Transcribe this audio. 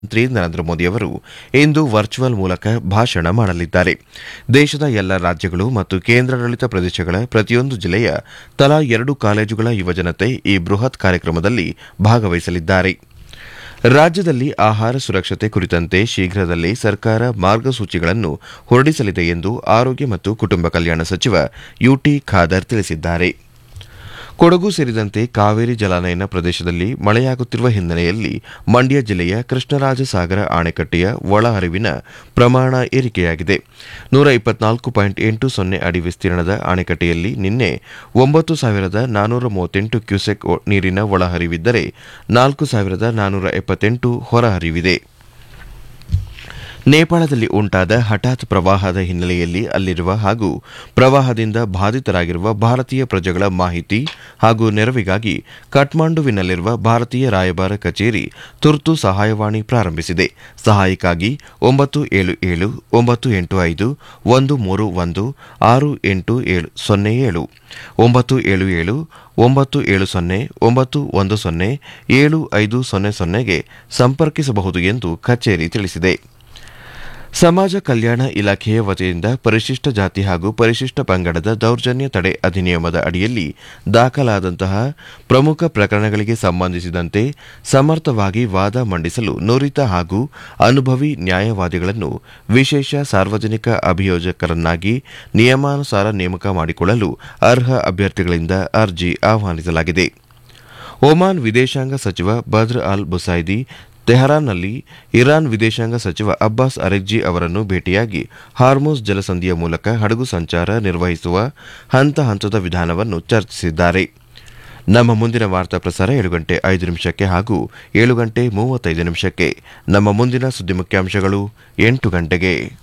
ಪ್ರಧಾನಮಂತ್ರಿ ನರೇಂದ್ರ ಮೋದಿ ಅವರು ಇಂದು ವರ್ಚುವಲ್ ಮೂಲಕ ಭಾಷಣ ಮಾಡಲಿದ್ದಾರೆ ದೇಶದ ಎಲ್ಲ ರಾಜ್ಯಗಳು ಮತ್ತು ಕೇಂದ್ರಾಡಳಿತ ಪ್ರದೇಶಗಳ ಪ್ರತಿಯೊಂದು ಜಿಲ್ಲೆಯ ತಲಾ ಎರಡು ಕಾಲೇಜುಗಳ ಯುವಜನತೆ ಈ ಬೃಹತ್ ಕಾರ್ಯಕ್ರಮದಲ್ಲಿ ಭಾಗವಹಿಸಲಿದ್ದಾರೆ ರಾಜ್ಯದಲ್ಲಿ ಆಹಾರ ಸುರಕ್ಷತೆ ಕುರಿತಂತೆ ಶೀಘ್ರದಲ್ಲೇ ಸರ್ಕಾರ ಮಾರ್ಗಸೂಚಿಗಳನ್ನು ಹೊರಡಿಸಲಿದೆ ಎಂದು ಆರೋಗ್ಯ ಮತ್ತು ಕುಟುಂಬ ಕಲ್ಯಾಣ ಸಚಿವ ಯುಟಿ ಖಾದರ್ ತಿಳಿಸಿದ್ದಾರೆ ಕೊಡಗು ಸೇರಿದಂತೆ ಕಾವೇರಿ ಜಲಾನಯನ ಪ್ರದೇಶದಲ್ಲಿ ಮಳೆಯಾಗುತ್ತಿರುವ ಹಿನ್ನೆಲೆಯಲ್ಲಿ ಮಂಡ್ಯ ಜಿಲ್ಲೆಯ ಕೃಷ್ಣರಾಜ ಸಾಗರ ಅಣೆಕಟ್ಟೆಯ ಒಳಹರಿವಿನ ಪ್ರಮಾಣ ಏರಿಕೆಯಾಗಿದೆ ನೂರ ಇಪ್ಪತ್ನಾಲ್ಕು ಪಾಯಿಂಟ್ ಎಂಟು ಸೊನ್ನೆ ಅಡಿ ವಿಸ್ತೀರ್ಣದ ಅಣೆಕಟ್ಟೆಯಲ್ಲಿ ನಿನ್ನೆ ಒಂಬತ್ತು ಸಾವಿರದ ನಾನ್ನೂರ ಮೂವತ್ತೆಂಟು ಕ್ಯೂಸೆಕ್ ನೀರಿನ ಒಳಹರಿವಿದ್ದರೆ ನಾಲ್ಕು ಸಾವಿರದ ನಾನ್ನೂರ ಎಪ್ಪತ್ತೆಂಟು ಹೊರಹರಿವಿದೆ ನೇಪಾಳದಲ್ಲಿ ಉಂಟಾದ ಹಠಾತ್ ಪ್ರವಾಹದ ಹಿನ್ನೆಲೆಯಲ್ಲಿ ಅಲ್ಲಿರುವ ಹಾಗೂ ಪ್ರವಾಹದಿಂದ ಬಾಧಿತರಾಗಿರುವ ಭಾರತೀಯ ಪ್ರಜೆಗಳ ಮಾಹಿತಿ ಹಾಗೂ ನೆರವಿಗಾಗಿ ಕಠ್ಮಂಡುವಿನಲ್ಲಿರುವ ಭಾರತೀಯ ರಾಯಭಾರ ಕಚೇರಿ ತುರ್ತು ಸಹಾಯವಾಣಿ ಪ್ರಾರಂಭಿಸಿದೆ ಸಹಾಯಕ್ಕಾಗಿ ಒಂಬತ್ತು ಏಳು ಏಳು ಒಂಬತ್ತು ಎಂಟು ಐದು ಒಂದು ಮೂರು ಒಂದು ಆರು ಎಂಟು ಏಳು ಸೊನ್ನೆ ಏಳು ಒಂಬತ್ತು ಏಳು ಏಳು ಒಂಬತ್ತು ಏಳು ಸೊನ್ನೆ ಒಂಬತ್ತು ಒಂದು ಸೊನ್ನೆ ಏಳು ಐದು ಸೊನ್ನೆ ಸೊನ್ನೆಗೆ ಸಂಪರ್ಕಿಸಬಹುದು ಎಂದು ಕಚೇರಿ ತಿಳಿಸಿದೆ ಸಮಾಜ ಕಲ್ಯಾಣ ಇಲಾಖೆಯ ವತಿಯಿಂದ ಪರಿಶಿಷ್ಟ ಜಾತಿ ಹಾಗೂ ಪರಿಶಿಷ್ಟ ಪಂಗಡದ ದೌರ್ಜನ್ಯ ತಡೆ ಅಧಿನಿಯಮದ ಅಡಿಯಲ್ಲಿ ದಾಖಲಾದಂತಹ ಪ್ರಮುಖ ಪ್ರಕರಣಗಳಿಗೆ ಸಂಬಂಧಿಸಿದಂತೆ ಸಮರ್ಥವಾಗಿ ವಾದ ಮಂಡಿಸಲು ನುರಿತ ಹಾಗೂ ಅನುಭವಿ ನ್ಯಾಯವಾದಿಗಳನ್ನು ವಿಶೇಷ ಸಾರ್ವಜನಿಕ ಅಭಿಯೋಜಕರನ್ನಾಗಿ ನಿಯಮಾನುಸಾರ ನೇಮಕ ಮಾಡಿಕೊಳ್ಳಲು ಅರ್ಹ ಅಭ್ಯರ್ಥಿಗಳಿಂದ ಅರ್ಜಿ ಆಹ್ವಾನಿಸಲಾಗಿದೆ ಒಮಾನ್ ವಿದೇಶಾಂಗ ಸಚಿವ ಬದ್ರ್ ಅಲ್ ಬುಸೈದಿ ತೆಹರಾನ್ನಲ್ಲಿ ಇರಾನ್ ವಿದೇಶಾಂಗ ಸಚಿವ ಅಬ್ಬಾಸ್ ಅರೆಗ್ಜಿ ಅವರನ್ನು ಭೇಟಿಯಾಗಿ ಹಾರ್ಮೋಸ್ ಜಲಸಂಧಿಯ ಮೂಲಕ ಹಡಗು ಸಂಚಾರ ನಿರ್ವಹಿಸುವ ಹಂತ ಹಂತದ ವಿಧಾನವನ್ನು ಚರ್ಚಿಸಿದ್ದಾರೆ ನಮ್ಮ ಮುಂದಿನ ವಾರ್ತಾ ಪ್ರಸಾರ ಏಳು ಗಂಟೆ ಐದು ನಿಮಿಷಕ್ಕೆ ಹಾಗೂ ಏಳು ಗಂಟೆ ಮೂವತ್ತೈದು ನಿಮಿಷಕ್ಕೆ ನಮ್ಮ ಮುಂದಿನ ಸುದ್ದಿ ಮುಖ್ಯಾಂಶಗಳು ಎಂಟು ಗಂಟೆಗೆ